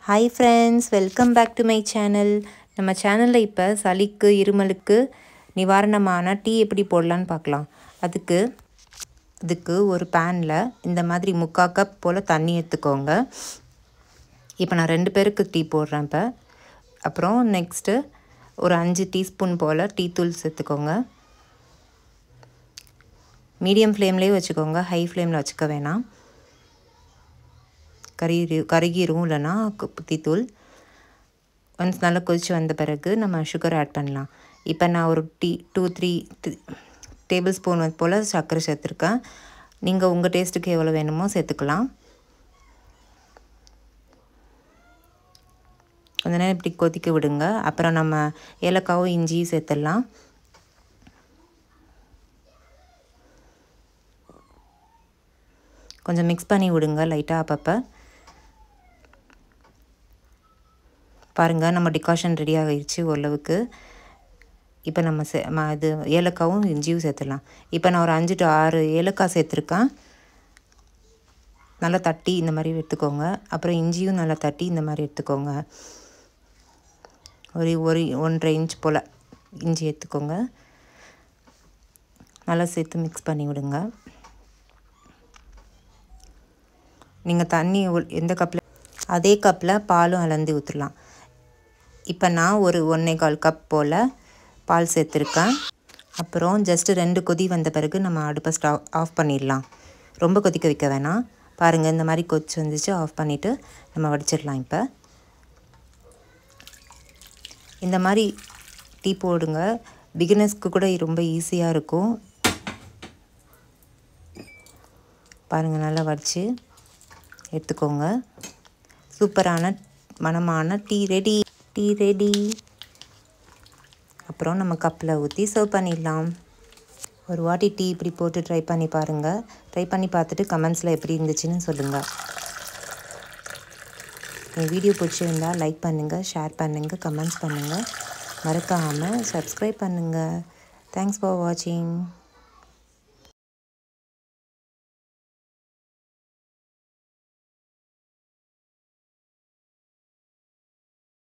hi friends welcome back to my channel நம்ம சேனலில் இப்போ சளிக்கு இருமலுக்கு நிவாரணமான டீ எப்படி போடலான்னு பார்க்கலாம் அதுக்கு அதுக்கு ஒரு பேனில் இந்த மாதிரி முக்கால் கப் போல் தண்ணி எடுத்துக்கோங்க இப்போ நான் ரெண்டு பேருக்கு டீ போடுறேன் இப்போ அப்புறம் நெக்ஸ்ட்டு ஒரு அஞ்சு டீஸ்பூன் போல் டீ தூள் சேர்த்துக்கோங்க மீடியம் ஃப்ளேம்லேயே வச்சுக்கோங்க ஹை ஃப்ளேமில் வச்சுக்க வேணாம் கறி கருகிரும் இல்லைன்னா டீத்தூள் ஒன்ஸ் நல்லா கொதித்து வந்த பிறகு நம்ம சுகர் ஆட் பண்ணலாம் இப்போ நான் ஒரு டீ டூ த்ரீ டேபிள் ஸ்பூன் போல் சர்க்கரை சேர்த்துருக்கேன் நீங்கள் உங்கள் டேஸ்ட்டுக்கு எவ்வளோ வேணுமோ சேர்த்துக்கலாம் கொஞ்ச நேரம் இப்படி கொதிக்க விடுங்க அப்புறம் நம்ம ஏலக்காவும் இஞ்சியும் சேர்த்துடலாம் கொஞ்சம் மிக்ஸ் பண்ணி விடுங்க லைட்டாக அப்பப்போ பாருங்கள் நம்ம டிகாஷன் ரெடி ஆகிடுச்சு ஓரளவுக்கு இப்போ நம்ம சே இது ஏலக்காவும் இஞ்சியும் சேர்த்துடலாம் இப்போ நான் ஒரு அஞ்சு டு ஆறு ஏலக்காய் சேர்த்துருக்கேன் நல்லா தட்டி இந்த மாதிரி எடுத்துக்கோங்க அப்புறம் இஞ்சியும் நல்லா தட்டி இந்த மாதிரி எடுத்துக்கோங்க ஒரு ஒரு ஒன்றரை இன்ச் போல் இஞ்சி எடுத்துக்கோங்க நல்லா சேர்த்து மிக்ஸ் பண்ணி விடுங்க நீங்கள் தண்ணி எந்த கப்பில் அதே கப்பில் பாலும் அளந்து ஊற்றலாம் இப்போ நான் ஒரு ஒன்றே கால் கப் போல் பால் சேர்த்துருக்கேன் அப்புறம் ஜஸ்ட்டு ரெண்டு கொதி வந்த பிறகு நம்ம அடுப்பை ஸ்டவ் ஆஃப் பண்ணிடலாம் ரொம்ப கொதிக்க வைக்க வேணாம் பாருங்கள் இந்த மாதிரி கொதிச்சு வந்துச்சு ஆஃப் பண்ணிவிட்டு நம்ம வடிச்சிடலாம் இப்போ இந்த மாதிரி டீ போடுங்க பிகினர்ஸ்க்கு கூட ரொம்ப ஈஸியாக இருக்கும் பாருங்கள் நல்லா வடித்து எடுத்துக்கோங்க சூப்பரான மணமான டீ ரெடி டீ ரெடி அப்புறம் நம்ம கப்பில் ஊற்றி சர்வ் பண்ணிடலாம் ஒரு வாட்டி டீ இப்படி போட்டு ட்ரை பண்ணி பாருங்கள் ட்ரை பண்ணி பார்த்துட்டு கமெண்ட்ஸில் எப்படி இருந்துச்சுன்னு சொல்லுங்கள் என் வீடியோ பிடிச்சிருந்தால் லைக் பண்ணுங்கள் ஷேர் பண்ணுங்கள் கமெண்ட்ஸ் பண்ணுங்கள் மறக்காமல் சப்ஸ்கிரைப் பண்ணுங்கள் தேங்க்ஸ் ஃபார் வாட்சிங்